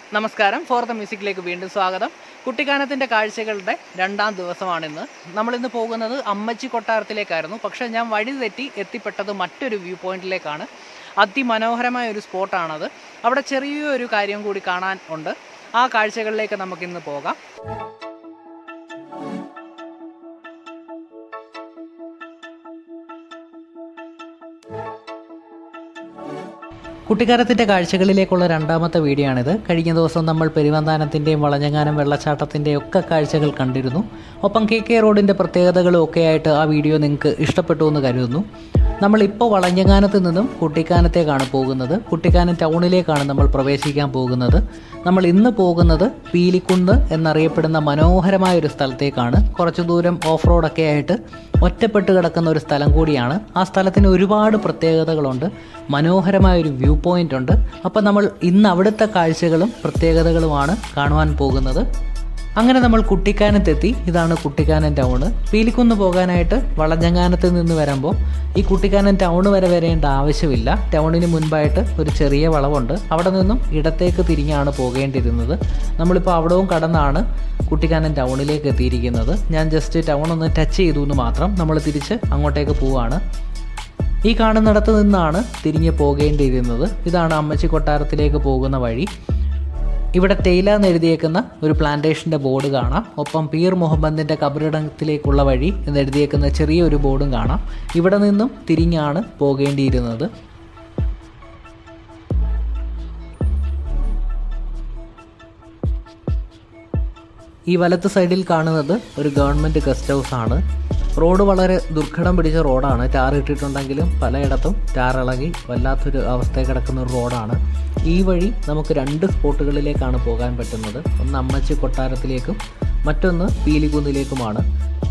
നമസ്കാരം for the മ്യൂസിക്കിലേക്ക് വീണ്ടും സ്വാഗതം കുട്ടിക്കാനത്തിൻ്റെ കാഴ്ചകളുടെ രണ്ടാം ദിവസമാണിന്ന് നമ്മളിന്ന് പോകുന്നത് അമ്മച്ചി കൊട്ടാരത്തിലേക്കായിരുന്നു പക്ഷേ ഞാൻ വഴി തെറ്റി എത്തിപ്പെട്ടത് മറ്റൊരു വ്യൂ പോയിന്റിലേക്കാണ് അതിമനോഹരമായ ഒരു സ്പോട്ടാണത് അവിടെ ചെറിയൊരു കാര്യം കൂടി കാണാൻ ഉണ്ട് ആ കാഴ്ചകളിലേക്ക് നമുക്കിന്ന് പോകാം കുട്ടിക്കാലത്തിൻ്റെ കാഴ്ചകളിലേക്കുള്ള രണ്ടാമത്തെ വീഡിയോ ആണിത് കഴിഞ്ഞ ദിവസം നമ്മൾ പെരുവന്താനത്തിൻ്റെയും വളഞ്ഞങ്ങാനം വെള്ളച്ചാട്ടത്തിൻ്റെയും ഒക്കെ കാഴ്ചകൾ കണ്ടിരുന്നു ഒപ്പം കെ കെ റോഡിൻ്റെ പ്രത്യേകതകളും ഒക്കെ ആയിട്ട് ആ വീഡിയോ നിങ്ങൾക്ക് ഇഷ്ടപ്പെട്ടു എന്ന് കരുതുന്നു നമ്മളിപ്പോൾ വളഞ്ഞങ്ങാനത്ത് നിന്നും കുട്ടിക്കാനത്തേക്കാണ് പോകുന്നത് കുട്ടിക്കാനം ടൗണിലേക്കാണ് നമ്മൾ പ്രവേശിക്കാൻ പോകുന്നത് നമ്മൾ ഇന്ന് പോകുന്നത് പീലിക്കുന്ന് എന്നറിയപ്പെടുന്ന മനോഹരമായ ഒരു സ്ഥലത്തേക്കാണ് കുറച്ചു ദൂരം ഓഫ് റോഡൊക്കെ ആയിട്ട് ഒറ്റപ്പെട്ട് കിടക്കുന്ന ഒരു സ്ഥലം കൂടിയാണ് ആ സ്ഥലത്തിന് ഒരുപാട് പ്രത്യേകതകളുണ്ട് മനോഹരമായ ഒരു വ്യൂ പോയിന്റ് ഉണ്ട് അപ്പോൾ നമ്മൾ ഇന്ന് അവിടുത്തെ കാഴ്ചകളും പ്രത്യേകതകളുമാണ് കാണുവാൻ പോകുന്നത് അങ്ങനെ നമ്മൾ കുട്ടിക്കാനത്തെത്തി ഇതാണ് കുട്ടിക്കാനം ടൗണ് പീലിക്കുന്ന് പോകാനായിട്ട് വളഞ്ഞങ്ങാനത്ത് നിന്ന് വരുമ്പോൾ ഈ കുട്ടിക്കാനം ടൗൺ വരെ വരേണ്ട ആവശ്യമില്ല ടൗണിന് മുൻപായിട്ട് ഒരു ചെറിയ വളവുണ്ട് അവിടെ നിന്നും ഇടത്തേക്ക് തിരിഞ്ഞാണ് പോകേണ്ടിയിരുന്നത് നമ്മളിപ്പോൾ അവിടവും കടന്നാണ് കുട്ടിക്കാനം ടൗണിലേക്ക് എത്തിയിരിക്കുന്നത് ഞാൻ ജസ്റ്റ് ടൗൺ ഒന്ന് ടച്ച് ചെയ്തു എന്ന് മാത്രം നമ്മൾ തിരിച്ച് അങ്ങോട്ടേക്ക് പോവാണ് ഈ കാണുന്നിടത്ത് നിന്നാണ് തിരിഞ്ഞ് പോകേണ്ടിയിരുന്നത് ഇതാണ് അമ്മച്ചി കൊട്ടാരത്തിലേക്ക് പോകുന്ന വഴി ഇവിടെ തേയില എന്ന് എഴുതിയേക്കുന്ന ഒരു പ്ലാന്റേഷൻ്റെ ബോർഡ് കാണാം ഒപ്പം പീർ മുഹമ്മദിൻ്റെ കബറിടത്തിലേക്കുള്ള വഴി എന്ന് എഴുതിയേക്കുന്ന ചെറിയൊരു ബോർഡും കാണാം ഇവിടെ നിന്നും തിരിഞ്ഞാണ് പോകേണ്ടിയിരുന്നത് ഈ വലത്ത് സൈഡിൽ കാണുന്നത് ഒരു ഗവൺമെൻറ് ഗസ്റ്റ് ഹൗസ് ആണ് റോഡ് വളരെ ദുർഘടം പിടിച്ച റോഡാണ് ടാർ ഇട്ടിട്ടുണ്ടെങ്കിലും പലയിടത്തും ടാർ ഇളകി വല്ലാത്തൊരു അവസ്ഥയിൽ കിടക്കുന്ന ഒരു റോഡാണ് ഈ വഴി നമുക്ക് രണ്ട് സ്പോട്ടുകളിലേക്കാണ് പോകാൻ പറ്റുന്നത് ഒന്ന് അമ്മച്ചി കൊട്ടാരത്തിലേക്കും മറ്റൊന്ന് പീലിക്കുന്നിലേക്കുമാണ്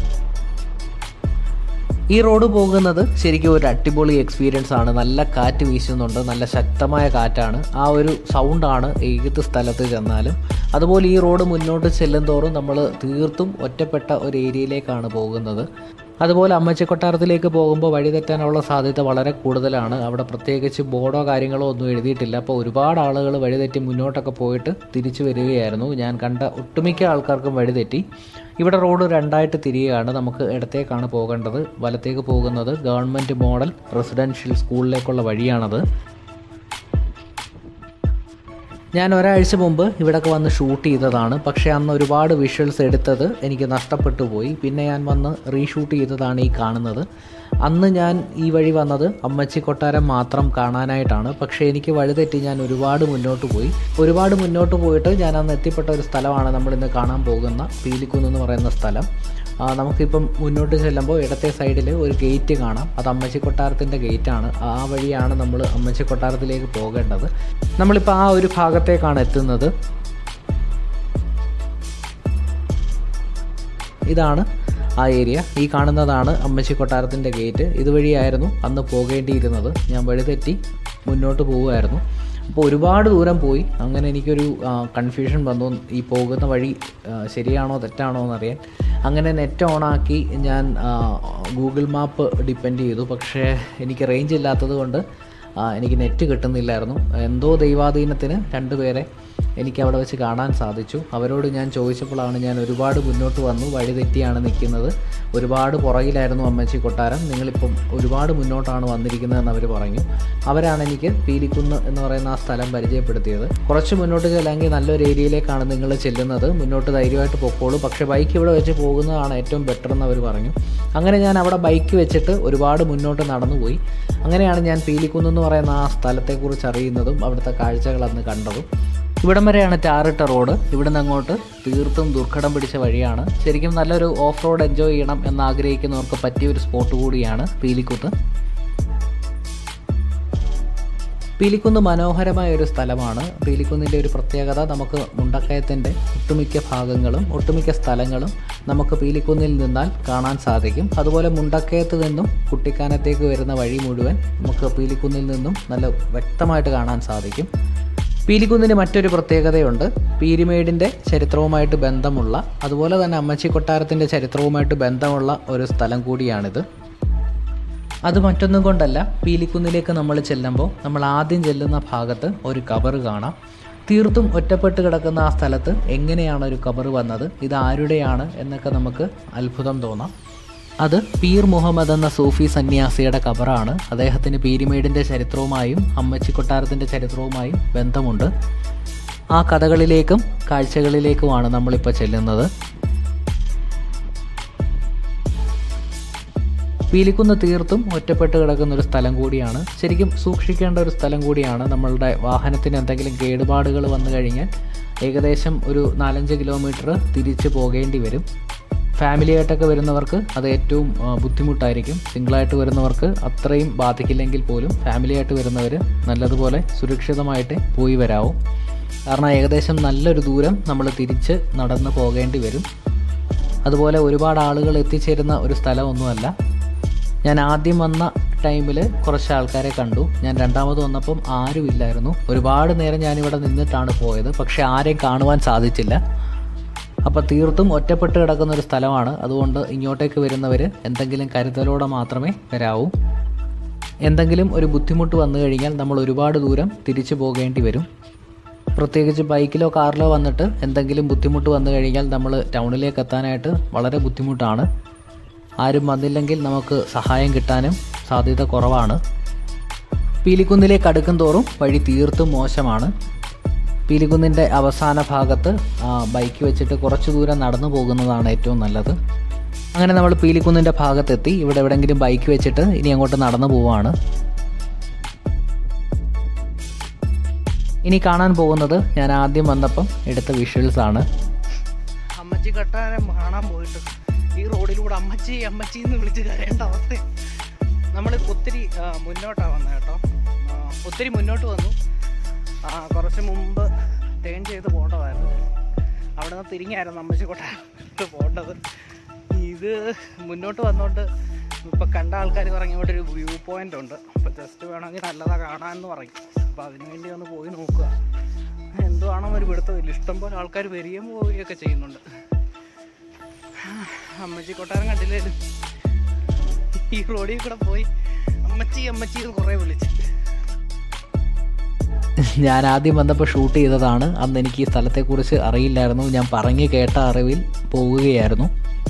ഈ റോഡ് പോകുന്നത് ശരിക്കും ഒരു അടിപൊളി എക്സ്പീരിയൻസ് ആണ് നല്ല കാറ്റ് വീശുന്നുണ്ട് നല്ല ശക്തമായ കാറ്റാണ് ആ ഒരു സൗണ്ടാണ് ഏത് സ്ഥലത്ത് ചെന്നാലും അതുപോലെ ഈ റോഡ് മുന്നോട്ട് ചെല്ലുന്തോറും നമ്മൾ തീർത്തും ഒറ്റപ്പെട്ട ഒരു ഏരിയയിലേക്കാണ് പോകുന്നത് അതുപോലെ അമ്മച്ചി കൊട്ടാരത്തിലേക്ക് പോകുമ്പോൾ വഴി തെറ്റാനുള്ള സാധ്യത വളരെ കൂടുതലാണ് അവിടെ പ്രത്യേകിച്ച് ബോർഡോ കാര്യങ്ങളോ ഒന്നും എഴുതിയിട്ടില്ല അപ്പോൾ ഒരുപാട് ആളുകൾ വഴിതെറ്റി മുന്നോട്ടൊക്കെ പോയിട്ട് തിരിച്ചു വരികയായിരുന്നു ഞാൻ കണ്ട ഒട്ടുമിക്ക ആൾക്കാർക്കും വഴിതെറ്റി ഇവിടെ റോഡ് രണ്ടായിട്ട് തിരിയുകയാണ് നമുക്ക് ഇടത്തേക്കാണ് പോകേണ്ടത് വലത്തേക്ക് പോകുന്നത് ഗവൺമെൻറ് മോഡൽ റെസിഡൻഷ്യൽ സ്കൂളിലേക്കുള്ള വഴിയാണത് ഞാൻ ഒരാഴ്ച മുമ്പ് ഇവിടെയൊക്കെ വന്ന് ഷൂട്ട് ചെയ്തതാണ് പക്ഷേ അന്ന് ഒരുപാട് വിഷ്വൽസ് എടുത്തത് എനിക്ക് നഷ്ടപ്പെട്ടു പോയി പിന്നെ ഞാൻ വന്ന് റീഷൂട്ട് ചെയ്തതാണ് ഈ കാണുന്നത് അന്ന് ഞാൻ ഈ വഴി വന്നത് അമ്മച്ചി കൊട്ടാരം മാത്രം കാണാനായിട്ടാണ് പക്ഷേ എനിക്ക് വഴിതെറ്റി ഞാൻ ഒരുപാട് മുന്നോട്ട് പോയി ഒരുപാട് മുന്നോട്ട് പോയിട്ട് ഞാൻ അന്ന് എത്തിപ്പെട്ട ഒരു സ്ഥലമാണ് നമ്മളിന്ന് കാണാൻ പോകുന്ന പീലിക്കുന്ന് എന്ന് പറയുന്ന സ്ഥലം ആ, നമുക്കിപ്പം മുന്നോട്ട് ചെല്ലുമ്പോൾ ഇടത്തെ സൈഡിൽ ഒരു ഗേറ്റ് കാണാം അത് അമ്മച്ചി കൊട്ടാരത്തിൻ്റെ ഗേറ്റാണ് ആ വഴിയാണ് നമ്മൾ അമ്മച്ചി കൊട്ടാരത്തിലേക്ക് പോകേണ്ടത് നമ്മളിപ്പോൾ ആ ഒരു ഭാഗത്തേക്കാണ് എത്തുന്നത് ഇതാണ് ആ ഏരിയ ഈ കാണുന്നതാണ് അമ്മച്ചി കൊട്ടാരത്തിൻ്റെ ഗേറ്റ് ഇതുവഴിയായിരുന്നു അന്ന് പോകേണ്ടിയിരുന്നത് ഞാൻ വഴിതെറ്റി മുന്നോട്ട് പോവുമായിരുന്നു അപ്പോൾ ഒരുപാട് ദൂരം പോയി അങ്ങനെ എനിക്കൊരു കൺഫ്യൂഷൻ വന്നു ഈ പോകുന്ന വഴി ആ, ശരിയാണോ തെറ്റാണോ എന്നറിയാൻ അങ്ങനെ നെറ്റ് ഓണാക്കി ഞാൻ ആ, ഗൂഗിൾ മാപ്പ് ഡിപ്പെൻഡ് ചെയ്തു പക്ഷേ എനിക്ക് റേഞ്ച് ഇല്ലാത്തത് കൊണ്ട് ആ, എനിക്ക് നെറ്റ് കിട്ടുന്നില്ലായിരുന്നു എന്തോ ദൈവാധീനത്തിന് രണ്ടുപേരെ എനിക്ക് അവിടെ വെച്ച് കാണാൻ സാധിച്ചു അവരോട് ഞാൻ ചോദിച്ചപ്പോഴാണ് ഞാൻ ഒരുപാട് മുന്നോട്ട് വന്നു വഴി തെറ്റിയാണ് നിൽക്കുന്നത് ഒരുപാട് പുറകിലായിരുന്നു അമ്മച്ചി കൊട്ടാരം നിങ്ങളിപ്പം ഒരുപാട് മുന്നോട്ടാണ് വന്നിരിക്കുന്നതെന്ന് അവർ പറഞ്ഞു അവരാണ് എനിക്ക് പീലിക്കുന്ന് എന്ന് പറയുന്ന ആ സ്ഥലം പരിചയപ്പെടുത്തിയത് കുറച്ച് മുന്നോട്ട് ചെല്ലെങ്കിൽ നല്ലൊരു ഏരിയയിലേക്കാണ് നിങ്ങൾ ചെല്ലുന്നത് മുന്നോട്ട് ധൈര്യമായിട്ട് പൊക്കോളൂ പക്ഷേ ബൈക്ക് ഇവിടെ വെച്ച് പോകുന്നതാണ് ഏറ്റവും ബെറ്റർ എന്ന് അവർ പറഞ്ഞു അങ്ങനെ ഞാൻ അവിടെ ബൈക്ക് വെച്ചിട്ട് ഒരുപാട് മുന്നോട്ട് നടന്നുപോയി അങ്ങനെയാണ് ഞാൻ പീലിക്കുന്ന് എന്ന് പറയുന്ന ആ സ്ഥലത്തെക്കുറിച്ച് അറിയുന്നതും അവിടുത്തെ കാഴ്ചകൾ അന്ന് കണ്ടതും ഇവിടം വരെയാണ് ടാറിട്ട റോഡ് ഇവിടുന്ന് അങ്ങോട്ട് തീർത്തും ദുർഘടം പിടിച്ച വഴിയാണ് ശരിക്കും നല്ലൊരു ഓഫ് റോഡ് എൻജോയ് ചെയ്യണം എന്ന് ആഗ്രഹിക്കുന്നവർക്ക് പറ്റിയ ഒരു സ്പോട്ട് കൂടിയാണ് പീലിക്കുത്ത് പീലിക്കുന്ന് മനോഹരമായ ഒരു സ്ഥലമാണ് പീലിക്കുന്നിൻ്റെ ഒരു പ്രത്യേകത നമുക്ക് മുണ്ടക്കയത്തിൻ്റെ ഒട്ടുമിക്ക ഭാഗങ്ങളും ഒട്ടുമിക്ക സ്ഥലങ്ങളും നമുക്ക് പീലിക്കുന്നിൽ നിന്നാൽ കാണാൻ സാധിക്കും അതുപോലെ മുണ്ടക്കയത്ത് നിന്നും കുട്ടിക്കാനത്തേക്ക് വരുന്ന വഴി മുഴുവൻ നമുക്ക് പീലിക്കുന്നിൽ നിന്നും നല്ല വ്യക്തമായിട്ട് കാണാൻ സാധിക്കും പീലിക്കുന്നിന് മറ്റൊരു പ്രത്യേകതയുണ്ട് പീരിമേഡിൻ്റെ ചരിത്രവുമായിട്ട് ബന്ധമുള്ള അതുപോലെ തന്നെ അമ്മച്ചി കൊട്ടാരത്തിൻ്റെ ചരിത്രവുമായിട്ട് ബന്ധമുള്ള ഒരു സ്ഥലം കൂടിയാണിത് അത് മറ്റൊന്നും കൊണ്ടല്ല പീലിക്കുന്നിലേക്ക് നമ്മൾ ചെല്ലുമ്പോൾ നമ്മൾ ആദ്യം ചെല്ലുന്ന ഭാഗത്ത് ഒരു കബർ കാണാം തീർത്തും ഒറ്റപ്പെട്ട് കിടക്കുന്ന ആ സ്ഥലത്ത് എങ്ങനെയാണ് ഒരു കബർ വന്നത് ഇത് ആരുടെയാണ് എന്നൊക്കെ നമുക്ക് അത്ഭുതം തോന്നാം അത് പീർ മുഹമ്മദ് എന്ന സൂഫി സന്യാസിയുടെ കബറാണ് അദ്ദേഹത്തിന് പീരിമേഡിൻ്റെ ചരിത്രവുമായും അമ്മച്ചി കൊട്ടാരത്തിൻ്റെ ചരിത്രവുമായും ബന്ധമുണ്ട് ആ കഥകളിലേക്കും കാഴ്ചകളിലേക്കുമാണ് നമ്മളിപ്പോൾ ചെല്ലുന്നത് പീലിക്കുന്ന് തീർത്തും ഒറ്റപ്പെട്ട് കിടക്കുന്ന ഒരു സ്ഥലം കൂടിയാണ് ശരിക്കും സൂക്ഷിക്കേണ്ട ഒരു സ്ഥലം കൂടിയാണ് നമ്മളുടെ വാഹനത്തിന് എന്തെങ്കിലും കേടുപാടുകൾ വന്നു കഴിഞ്ഞാൽ ഏകദേശം ഒരു നാലഞ്ച് കിലോമീറ്റർ തിരിച്ച് പോകേണ്ടി വരും ഫാമിലി ആയിട്ടൊക്കെ വരുന്നവർക്ക് അത് ഏറ്റവും ആ, ബുദ്ധിമുട്ടായിരിക്കും സിംഗിളായിട്ട് വരുന്നവർക്ക് അത്രയും ബാധിക്കില്ലെങ്കിൽ പോലും ഫാമിലി ആയിട്ട് വരുന്നവർ നല്ലതുപോലെ സുരക്ഷിതമായിട്ട് പോയി വരാവും കാരണം ഏകദേശം നല്ലൊരു ദൂരം നമ്മൾ തിരിച്ച് നടന്ന് പോകേണ്ടി വരും അതുപോലെ ഒരുപാട് ആളുകൾ എത്തിച്ചേരുന്ന ഒരു സ്ഥലമൊന്നുമല്ല ഞാൻ ആദ്യം വന്ന ടൈമിൽ കുറച്ച് ആൾക്കാരെ കണ്ടു ഞാൻ രണ്ടാമത് വന്നപ്പം ആരുമില്ലായിരുന്നു ഒരുപാട് നേരം ഞാനിവിടെ നിന്നിട്ടാണ് പോയത് പക്ഷേ ആരെയും കാണുവാൻ സാധിച്ചില്ല അപ്പോൾ തീർത്തും ഒറ്റപ്പെട്ട് കിടക്കുന്ന ഒരു സ്ഥലമാണ് അതുകൊണ്ട് ഇങ്ങോട്ടേക്ക് വരുന്നവർ എന്തെങ്കിലും കരുതലോടെ മാത്രമേ വരാവൂ എന്തെങ്കിലും ഒരു ബുദ്ധിമുട്ട് വന്നു കഴിഞ്ഞാൽ നമ്മൾ ഒരുപാട് ദൂരം തിരിച്ചു പോകേണ്ടി വരും പ്രത്യേകിച്ച് ബൈക്കിലോ കാറിലോ വന്നിട്ട് എന്തെങ്കിലും ബുദ്ധിമുട്ട് വന്നു കഴിഞ്ഞാൽ നമ്മൾ ടൗണിലേക്ക് എത്താനായിട്ട് വളരെ ബുദ്ധിമുട്ടാണ് ആരും വന്നില്ലെങ്കിൽ നമുക്ക് സഹായം കിട്ടാനും സാധ്യത കുറവാണ് പീലിക്കുന്നിലേക്ക് അടുക്കും തോറും വഴി തീർത്തും മോശമാണ് പീലിക്കുന്നിൻ്റെ അവസാന ഭാഗത്ത് ആ, ബൈക്ക് വെച്ചിട്ട് കുറച്ച് ദൂരം നടന്നു പോകുന്നതാണ് ഏറ്റവും നല്ലത് അങ്ങനെ നമ്മൾ പീലിക്കുന്നിൻ്റെ ഭാഗത്തെത്തി ഇവിടെ എവിടെയെങ്കിലും ബൈക്ക് വെച്ചിട്ട് ഇനി അങ്ങോട്ട് നടന്നു പോവാണ് ഇനി കാണാൻ പോകുന്നത് ഞാൻ ആദ്യം വന്നപ്പം എടുത്ത വിഷ്വൽസ് ആണ് അമ്മച്ചി കട്ടാരം കാണാൻ പോയിട്ട് ഈ റോഡിലൂടെ അമ്മച്ചി അമ്മച്ചി എന്ന് വിളിച്ച് കരയേണ്ട അവസ്ഥ നമ്മൾ ഒത്തിരി ആ, മുന്നോട്ടാ വന്നത് കേട്ടോ ആ, ഒത്തിരി മുന്നോട്ട് വന്നു ആ, കുറച്ച് മുമ്പ് ടേൺ ചെയ്ത് പോകേണ്ടതായിരുന്നു അവിടെ നിന്ന് തിരിഞ്ഞായിരുന്നു അമ്മച്ചി കൊട്ടാരത്ത് പോകേണ്ടത് ഇത് മുന്നോട്ട് വന്നുകൊണ്ട് ഇപ്പം കണ്ട ആൾക്കാർ പറഞ്ഞ ഇവിടെ ഒരു വ്യൂ പോയിന്റ് ഉണ്ട് അപ്പോൾ ജസ്റ്റ് വേണമെങ്കിൽ നല്ലതാ കാണാമെന്ന് പറയും അപ്പോൾ അതിനു വേണ്ടി ഒന്ന് പോയി നോക്കുക എന്തുവാണോ ഒരു പിടുത്തമില്ല ഇഷ്ടംപോലെ ആൾക്കാർ വരികയും പോവുകയൊക്കെ ചെയ്യുന്നുണ്ട് അമ്മച്ചി കൊട്ടാരം കണ്ടില്ലേലും ഈ റോഡിൽ കൂടെ പോയി അമ്മച്ചി അമ്മച്ചി എന്ന് കുറേ വിളിച്ച് ഞാൻ ആദ്യം വന്നപ്പോൾ ഷൂട്ട് ചെയ്തതാണ് അന്ന് എനിക്ക് ഈ സ്ഥലത്തെക്കുറിച്ച് അറിയില്ലായിരുന്നു ഞാൻ പറഞ്ഞു കേട്ട അറിവിൽ പോവുകയായിരുന്നു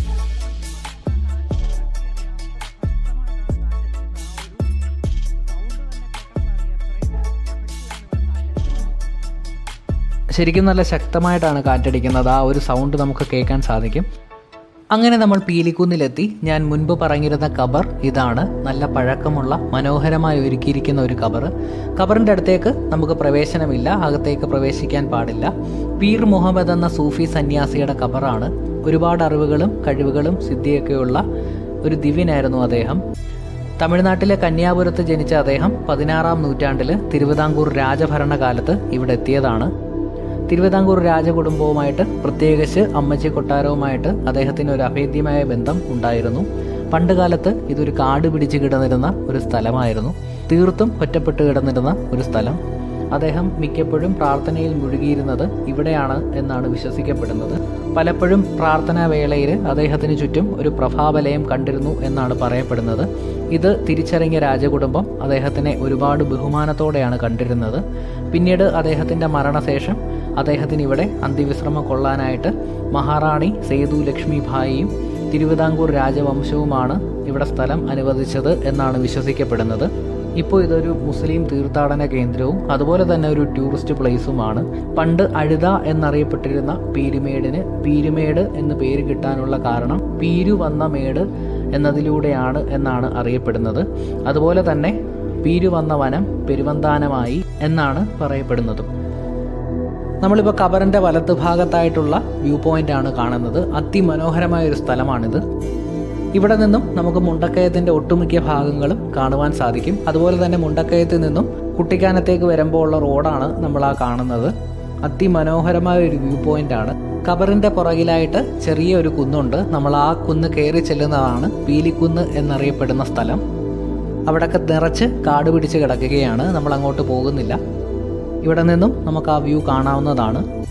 ശരിക്കും നല്ല ശക്തമായിട്ടാണ് കാറ്റടിക്കുന്നത് ആ ഒരു സൗണ്ട് നമുക്ക് കേൾക്കാൻ സാധിക്കും അങ്ങനെ നമ്മൾ പീലിക്കുന്നിലെത്തി ഞാൻ മുൻപ് പറഞ്ഞിരുന്ന കബർ ഇതാണ് നല്ല പഴക്കമുള്ള മനോഹരമായി ഒരുക്കിയിരിക്കുന്ന ഒരു കബർ കബറിൻ്റെ അടുത്തേക്ക് നമുക്ക് പ്രവേശനമില്ല അകത്തേക്ക് പ്രവേശിക്കാൻ പാടില്ല പീർ മുഹമ്മദ് എന്ന സൂഫി സന്യാസിയുടെ കബറാണ് ഒരുപാട് അറിവുകളും കഴിവുകളും സിദ്ധിയൊക്കെയുള്ള ഒരു ദിവ്യനായിരുന്നു അദ്ദേഹം തമിഴ്നാട്ടിലെ കന്യാപുരത്ത് ജനിച്ച അദ്ദേഹം പതിനാറാം നൂറ്റാണ്ടിൽ തിരുവിതാംകൂർ രാജഭരണകാലത്ത് ഇവിടെ എത്തിയതാണ് തിരുവിതാംകൂർ രാജകുടുംബവുമായിട്ട് പ്രത്യേകിച്ച് അമ്മച്ചി കൊട്ടാരവുമായിട്ട് അദ്ദേഹത്തിന് ഒരു അഭേദ്യമായ ബന്ധം ഉണ്ടായിരുന്നു പണ്ട് കാലത്ത് ഇതൊരു കാട് പിടിച്ച് കിടന്നിരുന്ന ഒരു സ്ഥലമായിരുന്നു തീർത്തും ഒറ്റപ്പെട്ട് കിടന്നിരുന്ന ഒരു സ്ഥലം അദ്ദേഹം മിക്കപ്പോഴും പ്രാർത്ഥനയിൽ മുഴുകിയിരുന്നത് ഇവിടെയാണ് എന്നാണ് വിശ്വസിക്കപ്പെടുന്നത് പലപ്പോഴും പ്രാർത്ഥനാ വേളയിൽ അദ്ദേഹത്തിന് ചുറ്റും ഒരു പ്രഭാവലയം കണ്ടിരുന്നു എന്നാണ് പറയപ്പെടുന്നത് ഇത് തിരിച്ചറിഞ്ഞ രാജകുടുംബം അദ്ദേഹത്തിനെ ഒരുപാട് ബഹുമാനത്തോടെയാണ് കണ്ടിരുന്നത് പിന്നീട് അദ്ദേഹത്തിൻ്റെ മരണശേഷം അദ്ദേഹത്തിന് ഇവിടെ അന്ത്യവിശ്രമം കൊള്ളാനായിട്ട് മഹാറാണി സേതു ലക്ഷ്മിഭായിയും തിരുവിതാംകൂർ രാജവംശവുമാണ് ഇവിടെ സ്ഥലം അനുവദിച്ചത് എന്നാണ് വിശ്വസിക്കപ്പെടുന്നത് ഇപ്പോൾ ഇതൊരു മുസ്ലിം തീർത്ഥാടന കേന്ദ്രവും അതുപോലെ തന്നെ ഒരു ടൂറിസ്റ്റ് പ്ലേസുമാണ് പണ്ട് അഴുത എന്നറിയപ്പെട്ടിരുന്ന പീരുമേടിന് പീരുമേട് എന്ന് പേര് കിട്ടാനുള്ള കാരണം പീരു വന്ന മേട് എന്നതിലൂടെയാണ് എന്നാണ് അറിയപ്പെടുന്നത് അതുപോലെ തന്നെ പീരു വന്ന വനം പെരുവന്താനമായി എന്നാണ് പറയപ്പെടുന്നതും നമ്മളിപ്പോൾ കബറിൻ്റെ വലത്ത് ഭാഗത്തായിട്ടുള്ള വ്യൂ പോയിന്റ് ആണ് കാണുന്നത് അതിമനോഹരമായ ഒരു സ്ഥലമാണിത് ഇവിടെ നിന്നും നമുക്ക് മുണ്ടക്കയത്തിൻ്റെ ഒട്ടുമിക്ക ഭാഗങ്ങളും കാണുവാൻ സാധിക്കും അതുപോലെ തന്നെ മുണ്ടക്കയത്ത് നിന്നും കുട്ടിക്കാനത്തേക്ക് വരുമ്പോൾ ഉള്ള റോഡാണ് നമ്മൾ ആ കാണുന്നത് അതിമനോഹരമായ ഒരു വ്യൂ പോയിന്റ് ആണ് കബറിൻ്റെ പുറകിലായിട്ട് ചെറിയ ഒരു കുന്നുണ്ട് നമ്മൾ ആ കുന്ന് കയറി ചെല്ലുന്നതാണ് പീലിക്കുന്ന് എന്നറിയപ്പെടുന്ന സ്ഥലം അവിടെയൊക്കെ നിറച്ച് കാട് പിടിച്ച് കിടക്കുകയാണ് നമ്മൾ അങ്ങോട്ട് പോകുന്നില്ല ഇവിടെ നിന്നും നമുക്ക് ആ വ്യൂ കാണാവുന്നതാണ്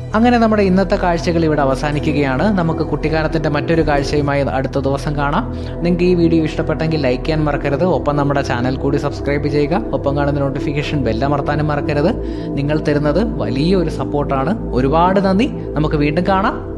അങ്ങനെ നമ്മുടെ ഇന്നത്തെ കാഴ്ചകൾ ഇവിടെ അവസാനിക്കുകയാണ് നമുക്ക് കുട്ടിക്കാലത്തിൻ്റെ മറ്റൊരു കാഴ്ചയുമായി അടുത്ത ദിവസം കാണാം നിങ്ങൾക്ക് ഈ വീഡിയോ ഇഷ്ടപ്പെട്ടെങ്കിൽ ലൈക്ക് ചെയ്യാൻ മറക്കരുത് ഒപ്പം നമ്മുടെ ചാനൽ കൂടി സബ്സ്ക്രൈബ് ചെയ്യുക ഒപ്പം കാണുന്ന നോട്ടിഫിക്കേഷൻ ബെല്ലമർത്താനും മറക്കരുത് നിങ്ങൾ തരുന്നത് വലിയൊരു സപ്പോർട്ടാണ് ഒരുപാട് നന്ദി നമുക്ക് വീണ്ടും കാണാം